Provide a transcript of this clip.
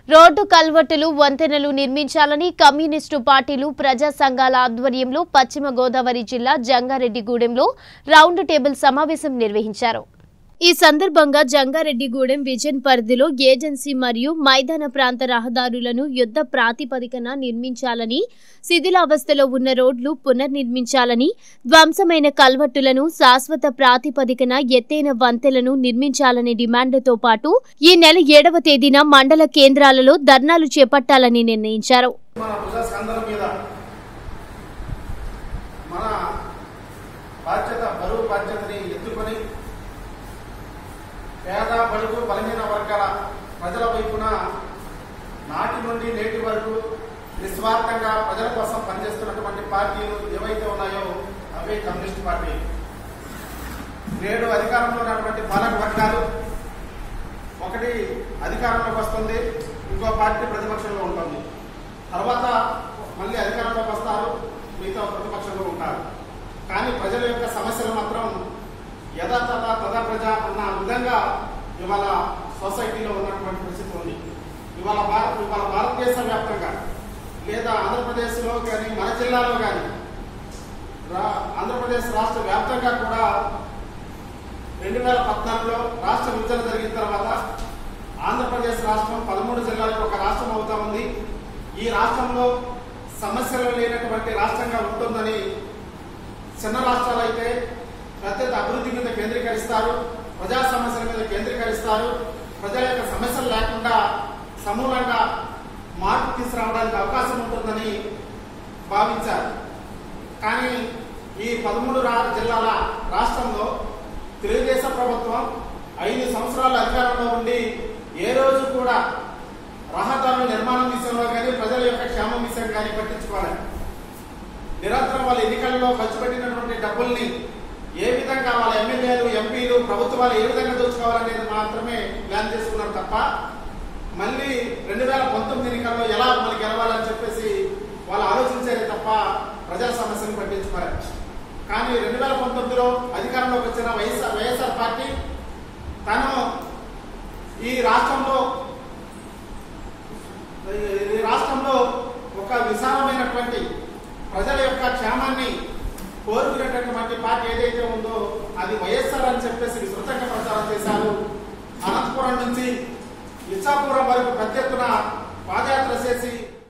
road కల్వర్టులు వంతెనలు నిర్మించాలని communist పార్టీలు ప్రజా సంఘాల ఆధ్వర్యంలో పశ్చిమ గోదావరి జిల్లా జంగారెడ్డిగూడెంలో రౌండ్ టేబుల్ సమావేశం నిర్వహించారు ఈ సందర్భంగా జంగారెడ్డిగూడెం విజన్ పరిధిలో ఏజెన్సీ మరియు మైదాన ప్రాంత రహదారులను యుద్ధ ప్రాతిపదికన నిర్మించాలని శిథిలావస్థలో ఉన్న రోడ్లు పునర్నిర్మించాలని ధ్వంసమైన కల్వట్టులను శాశ్వత ప్రాతిపదికన ఎత్తైన వంతెలను నిర్మించాలనే డిమాండ్లతో పాటు ఈ నెల ఏడవ తేదీన మండల కేంద్రాలలో ధర్నాలు చేపట్టాలని నిర్ణయించారు మన ప్రజా స్కందం మీద మన బాధ్యత బరువు బాధ్యతని ఎత్తుకొని పేద బడుగు బలహీన వర్గాల ప్రజల వైపున నాటి నుండి నేటి వరకు నిస్వార్థంగా ప్రజల కోసం పనిచేస్తున్నటువంటి పార్టీలు ఏవైతే ఉన్నాయో అవే కమ్యూనిస్ట్ పార్టీ నేడు అధికారంలో ఉన్నటువంటి పాలక వర్గాలు ఒకటి అధికారంలోకి వస్తుంది ఇంకో పార్టీ ప్రతిపక్షంలో ఉంటుంది తర్వాత మళ్ళీ అధికారంలోకి వస్తారు మిగతా ప్రతిపక్షంలో ఉంటారు కానీ ప్రజల యొక్క సమస్యలు మాత్రం యథాతథ తథా ప్రజ అన్న విధంగా ఇవాళ సొసైటీలో ఉన్నటువంటి పరిస్థితి ఉంది ఇవాళ భారత ఇవాళ భారతదేశ వ్యాప్తంగా లేదా ఆంధ్రప్రదేశ్లో కానీ మన జిల్లాలో కానీ రా- ఆంధ్రప్రదేశ్ రాష్ట్ర వ్యాప్తంగా కూడా రెండు వేల పద్నాలుగులో రాష్ట్ర విభజన జరిగిన తర్వాత ఆంధ్రప్రదేశ్ రాష్ట్రం పదమూడు జిల్లాలకు ఒక రాష్ట్రం అవుతా ఉంది ఈ రాష్ట్రంలో సమస్యలు లేనటువంటి రాష్ట్రంగా ఉంటుందని చిన్న రాష్ట్రాలు అయితే పెద్ద అభివృద్ధి మీద కేంద్రీకరిస్తారు ప్రజా సమస్యల మీద కేంద్రీకరిస్తారు ప్రజల యొక్క సమస్యలు లేకుండా సమూలంగా మార్పు తీసుకురావడానికి అవకాశం ఉంటుందని భావించారు కానీ ఈ పదమూడు రా జిల్లాల రాష్ట్రంలో తెలుగుదేశం ప్రభుత్వం ఐదు సంవత్సరాల అధికారంలో ఉండి ఏ రోజు కూడా రహదారుల నిర్మాణం విషయంలో కానీ ప్రజల యొక్క క్షేమం విషయం కానీ పట్టించుకోవాలి నిరంతరం వాళ్ళ ఎన్నికల్లో ఖర్చు పెట్టినటువంటి డబ్బుల్ని ఏ విధంగా వాళ్ళ ఎమ్మెల్యేలు ఎంపీలు ప్రభుత్వాలు ఏ విధంగా దోచుకోవాలనేది మాత్రమే ప్లాన్ చేసుకున్నారు తప్ప మళ్ళీ రెండు వేల పంతొమ్మిది ఎన్నికల్లో ఎలా మళ్ళీ గెలవాలని చెప్పేసి వాళ్ళు ఆలోచించారే తప్ప ప్రజా సమస్యలు పట్టించుకోరు కానీ రెండు వేల పంతొమ్మిదిలో అధికారంలోకి వచ్చిన వైఎస్ఆర్ వైఎస్ఆర్ పార్టీ తను ఈ రాష్ట్రంలో ఈ రాష్ట్రంలో ఒక విశాలమైనటువంటి ప్రజల యొక్క క్షేమాన్ని కోరుకునేటటువంటి పార్టీ ఏదైతే ఉందో అది వైఎస్ఆర్ అని చెప్పేసి విస్తృతంగా ప్రచారం చేశారు అనంతపురం నుంచి ఇచ్చాపురం వరకు పెద్ద ఎత్తున పాదయాత్ర చేసి